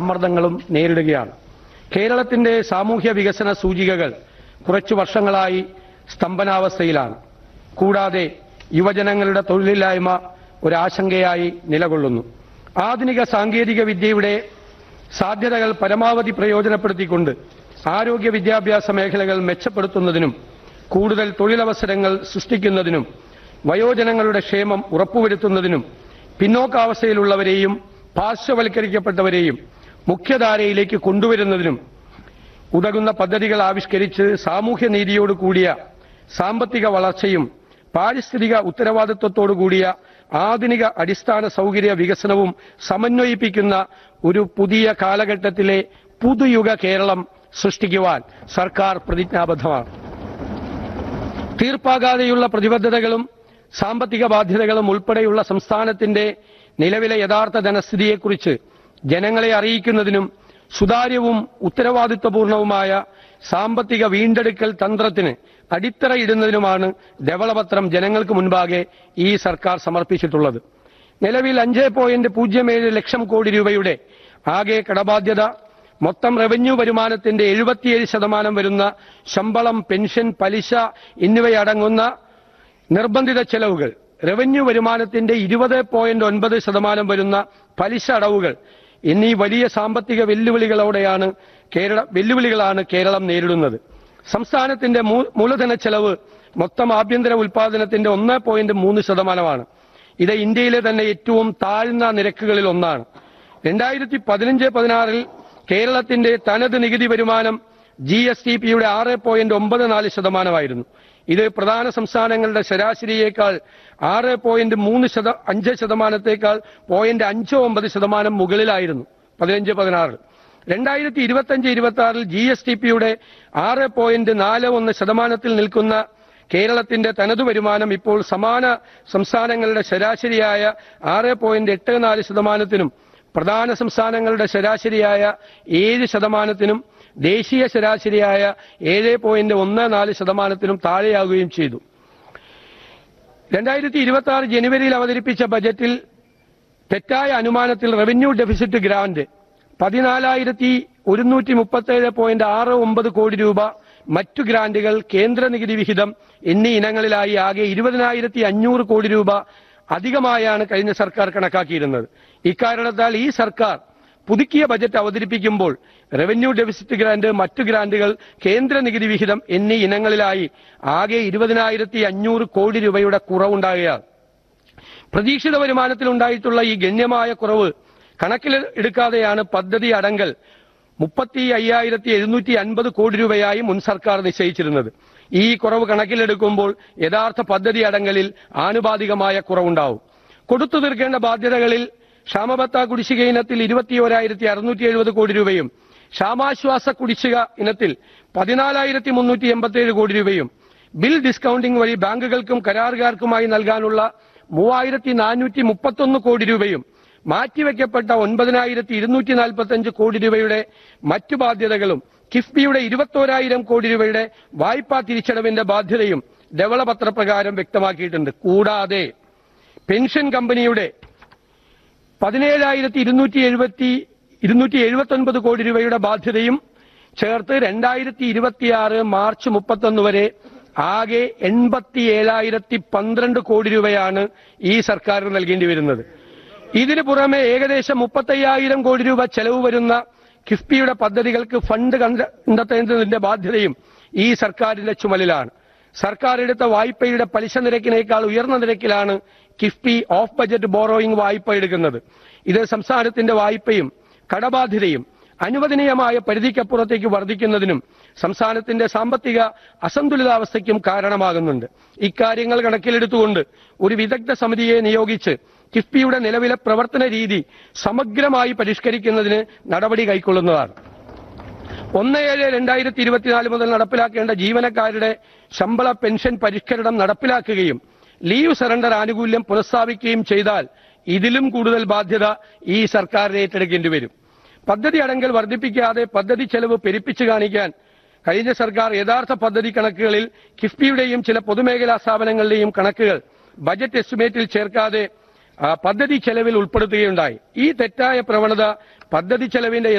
സമ്മർദ്ദങ്ങളും നേരിടുകയാണ് കേരളത്തിന്റെ സാമൂഹ്യ വികസന സൂചികകൾ കുറച്ചു വർഷങ്ങളായി സ്തംഭനാവസ്ഥയിലാണ് കൂടാതെ യുവജനങ്ങളുടെ തൊഴിലില്ലായ്മ ഒരാശങ്കയായി നിലകൊള്ളുന്നു ആധുനിക സാങ്കേതിക വിദ്യയുടെ സാധ്യതകൾ പരമാവധി പ്രയോജനപ്പെടുത്തിക്കൊണ്ട് ആരോഗ്യ വിദ്യാഭ്യാസ മേഖലകൾ മെച്ചപ്പെടുത്തുന്നതിനും കൂടുതൽ തൊഴിലവസരങ്ങൾ സൃഷ്ടിക്കുന്നതിനും വയോജനങ്ങളുടെ ക്ഷേമം ഉറപ്പുവരുത്തുന്നതിനും പിന്നോക്കാവസ്ഥയിലുള്ളവരെയും പാർശ്വവൽക്കരിക്കപ്പെട്ടവരെയും മുഖ്യധാരയിലേക്ക് കൊണ്ടുവരുന്നതിനും ഉതകുന്ന പദ്ധതികൾ ആവിഷ്കരിച്ച് സാമൂഹ്യനീതിയോട് കൂടിയ സാമ്പത്തിക വളർച്ചയും പാരിസ്ഥിതിക ഉത്തരവാദിത്വത്തോടു കൂടിയ ആധുനിക അടിസ്ഥാന സൗകര്യ വികസനവും സമന്വയിപ്പിക്കുന്ന ഒരു പുതിയ കാലഘട്ടത്തിലെ പുതുയുഗ കേരളം സൃഷ്ടിക്കുവാൻ സർക്കാർ പ്രതിജ്ഞാബദ്ധമാണ് തീർപ്പാകാതെയുള്ള പ്രതിബദ്ധതകളും സാമ്പത്തിക ബാധ്യതകളും ഉൾപ്പെടെയുള്ള സംസ്ഥാനത്തിന്റെ നിലവിലെ യഥാർത്ഥ ധനസ്ഥിതിയെക്കുറിച്ച് ജനങ്ങളെ അറിയിക്കുന്നതിനും സുതാര്യവും ഉത്തരവാദിത്വപൂർണവുമായ സാമ്പത്തിക വീണ്ടെടുക്കൽ തന്ത്രത്തിന് അടിത്തറയിടുന്നതിനുമാണ് ധവളപത്രം ജനങ്ങൾക്ക് മുൻപാകെ ഈ സർക്കാർ സമർപ്പിച്ചിട്ടുള്ളത് നിലവിൽ അഞ്ച് പോയിന്റ് പൂജ്യം ഏഴ് ലക്ഷം കോടി രൂപയുടെ ആകെ കടബാധ്യത മൊത്തം റവന്യൂ വരുമാനത്തിന്റെ എഴുപത്തിയേഴ് ശതമാനം വരുന്ന ശമ്പളം പെൻഷൻ പലിശ എന്നിവയടങ്ങുന്ന നിർബന്ധിത ചെലവുകൾ റവന്യൂ വരുമാനത്തിന്റെ ഇരുപത് പോയിന്റ് ഒൻപത് ശതമാനം വരുന്ന പലിശ അടവുകൾ എന്നീ വലിയ സാമ്പത്തിക വെല്ലുവിളികളോടെയാണ് കേരള വെല്ലുവിളികളാണ് കേരളം നേരിടുന്നത് സംസ്ഥാനത്തിന്റെ മൂ- മൂലധന ചെലവ് മൊത്തം ആഭ്യന്തര ഉൽപാദനത്തിന്റെ ഒന്ന് പോയിന്റ് മൂന്ന് ശതമാനമാണ് ഇത് ഇന്ത്യയിലെ തന്നെ ഏറ്റവും താഴ്ന്ന നിരക്കുകളിൽ ഒന്നാണ് രണ്ടായിരത്തി പതിനഞ്ച് പതിനാറിൽ കേരളത്തിന്റെ തനത് നികുതി വരുമാനം ജി എസ് ടി പിയുടെ ആറ് പോയിന്റ് ഒമ്പത് നാല് ശതമാനമായിരുന്നു ഇത് പ്രധാന സംസ്ഥാനങ്ങളുടെ ശരാശരിയേക്കാൾ ആറ് പോയിന്റ് മൂന്ന് ശത അഞ്ച് ശതമാനത്തേക്കാൾ പോയിന്റ് അഞ്ച് ഒമ്പത് ശതമാനം മുകളിലായിരുന്നു പതിനഞ്ച് പതിനാറ് രണ്ടായിരത്തി ഇരുപത്തഞ്ച് ഇരുപത്തി ആറിൽ ജി എസ് ടി പിയുടെ ആറ് പോയിന്റ് നാല് ഒന്ന് ശതമാനത്തിൽ നിൽക്കുന്ന കേരളത്തിന്റെ തനതു വരുമാനം ഇപ്പോൾ സമാന സംസ്ഥാനങ്ങളുടെ ശരാശരിയായ ആറ് പോയിന്റ് എട്ട് നാല് ശതമാനത്തിനും പ്രധാന സംസ്ഥാനങ്ങളുടെ ശരാശരിയായ ഏഴ് ശതമാനത്തിനും ദേശീയ ശരാശരിയായ ഏഴ് പോയിന്റ് ഒന്ന് നാല് ശതമാനത്തിനും താഴെയാകുകയും ചെയ്തു രണ്ടായിരത്തി ഇരുപത്തി ആറ് ജനുവരിയിൽ അവതരിപ്പിച്ച ബജറ്റിൽ തെറ്റായ അനുമാനത്തിൽ റവന്യൂ ഡെഫിസിറ്റ് ഗ്രാന്റ് പതിനാലായിരത്തി ഒരുന്നൂറ്റി മുപ്പത്തേഴ് പോയിന്റ് ആറ് ഒമ്പത് കോടി രൂപ മറ്റു ഗ്രാന്റുകൾ കേന്ദ്ര നികുതി വിഹിതം എന്നീ ഇനങ്ങളിലായി ആകെ ഇരുപതിനായിരത്തി അഞ്ഞൂറ് കോടി രൂപ അധികമായാണ് കഴിഞ്ഞ സർക്കാർ കണക്കാക്കിയിരുന്നത് ഇക്കാരണത്താൽ ഈ സർക്കാർ പുതുക്കിയ ബജറ്റ് അവതരിപ്പിക്കുമ്പോൾ റവന്യൂ ഡെഫിസിറ്റ് ഗ്രാന്റ് മറ്റു ഗ്രാന്റുകൾ കേന്ദ്ര നികുതി വിഹിതം എന്നീ ഇനങ്ങളിലായി ആകെ ഇരുപതിനായിരത്തി അഞ്ഞൂറ് കോടി രൂപയുടെ കുറവുണ്ടാകുകയാണ് പ്രതീക്ഷിത വരുമാനത്തിൽ ഉണ്ടായിട്ടുള്ള ഈ ഗണ്യമായ കുറവ് കണക്കിൽ എടുക്കാതെയാണ് പദ്ധതി അടങ്കൽ മുപ്പത്തി അയ്യായിരത്തി എഴുന്നൂറ്റി അൻപത് കോടി രൂപയായി മുൻ സർക്കാർ നിശ്ചയിച്ചിരുന്നത് ഈ കുറവ് കണക്കിലെടുക്കുമ്പോൾ യഥാർത്ഥ പദ്ധതി അടങ്കലിൽ ആനുപാതികമായ കുറവുണ്ടാവും കൊടുത്തു തീർക്കേണ്ട ബാധ്യതകളിൽ ക്ഷാമബത്ത കുടിശ്ശിക ഇനത്തിൽ ഇരുപത്തിയോരായിരത്തി അറുന്നൂറ്റി എഴുപത് കോടി രൂപയും ക്ഷാമാശ്വാസ കുടിശ്ശിക ഇനത്തിൽ പതിനാലായിരത്തി മുന്നൂറ്റി എൺപത്തിയേഴ് കോടി രൂപയും ബിൽ ഡിസ്കൗണ്ടിംഗ് വഴി ബാങ്കുകൾക്കും കരാറുകാർക്കുമായി നൽകാനുള്ള മൂവായിരത്തി നാനൂറ്റി മുപ്പത്തൊന്ന് കോടി രൂപയും മാറ്റിവെക്കപ്പെട്ട ഒൻപതിനായിരത്തി ഇരുന്നൂറ്റി നാൽപ്പത്തി അഞ്ച് കോടി രൂപയുടെ മറ്റു ബാധ്യതകളും കിഫ്ബിയുടെ ഇരുപത്തോരായിരം കോടി രൂപയുടെ വായ്പാ തിരിച്ചടവിന്റെ ബാധ്യതയും ധവളപത്രപ്രകാരം വ്യക്തമാക്കിയിട്ടുണ്ട് കൂടാതെ പെൻഷൻ കമ്പനിയുടെ പതിനേഴായിരത്തി ഇരുന്നൂറ്റി എഴുപത്തി ഇരുന്നൂറ്റി എഴുപത്തി ഒൻപത് കോടി രൂപയുടെ ബാധ്യതയും ചേർത്ത് രണ്ടായിരത്തി ഇരുപത്തിയാറ് മാർച്ച് മുപ്പത്തൊന്ന് വരെ ആകെ എൺപത്തി ഏഴായിരത്തി പന്ത്രണ്ട് കോടി രൂപയാണ് ഈ സർക്കാർ നൽകേണ്ടി വരുന്നത് ഇതിനു പുറമെ ഏകദേശം മുപ്പത്തയ്യായിരം കോടി രൂപ ചെലവ് വരുന്ന കിഫ്ബിയുടെ പദ്ധതികൾക്ക് ഫണ്ട് കണ്ട- കണ്ടെത്തേണ്ടതിന്റെ ബാധ്യതയും ഈ സർക്കാരിന്റെ ചുമലിലാണ് സർക്കാർ എടുത്ത വായ്പയുടെ പലിശ നിരക്കിനേക്കാൾ ഉയർന്ന നിരക്കിലാണ് കിഫ്ബി ഓഫ് ബജറ്റ് ബോറോയിങ് വായ്പ എടുക്കുന്നത് ഇത് സംസ്ഥാനത്തിന്റെ വായ്പയും കടബാധ്യതയും അനുവദനീയമായ പരിധിക്കപ്പുറത്തേക്ക് വർദ്ധിക്കുന്നതിനും സംസ്ഥാനത്തിന്റെ സാമ്പത്തിക അസന്തുലിതാവസ്ഥയ്ക്കും കാരണമാകുന്നുണ്ട് ഇക്കാര്യങ്ങൾ കണക്കിലെടുത്തുകൊണ്ട് ഒരു വിദഗ്ധ സമിതിയെ നിയോഗിച്ച് കിഫ്ബിയുടെ നിലവിലെ പ്രവർത്തന രീതി സമഗ്രമായി പരിഷ്കരിക്കുന്നതിന് നടപടി കൈക്കൊള്ളുന്നതാണ് ഒന്ന് ഏഴ് രണ്ടായിരത്തി ഇരുപത്തിനാല് മുതൽ നടപ്പിലാക്കേണ്ട ജീവനക്കാരുടെ ശമ്പള പെൻഷൻ പരിഷ്കരണം നടപ്പിലാക്കുകയും ലീവ് സറണ്ടർ ആനുകൂല്യം പുനഃസ്ഥാപിക്കുകയും ചെയ്താൽ ഇതിലും കൂടുതൽ ബാധ്യത ഈ സർക്കാർ ഏറ്റെടുക്കേണ്ടി വരും പദ്ധതി അടങ്കൽ വർദ്ധിപ്പിക്കാതെ പദ്ധതി ചെലവ് പെരുപ്പിച്ചു കാണിക്കാൻ കഴിഞ്ഞ സർക്കാർ യഥാർത്ഥ പദ്ധതി കണക്കുകളിൽ കിഫ്ബിയുടെയും ചില പൊതുമേഖലാ സ്ഥാപനങ്ങളുടെയും കണക്കുകൾ ബജറ്റ് എസ്റ്റിമേറ്റിൽ ചേർക്കാതെ ആ, പദ്ധതി ചെലവിൽ ഉൾപ്പെടുത്തുകയുണ്ടായി ഈ തെറ്റായ പ്രവണത പദ്ധതി ചെലവിന്റെ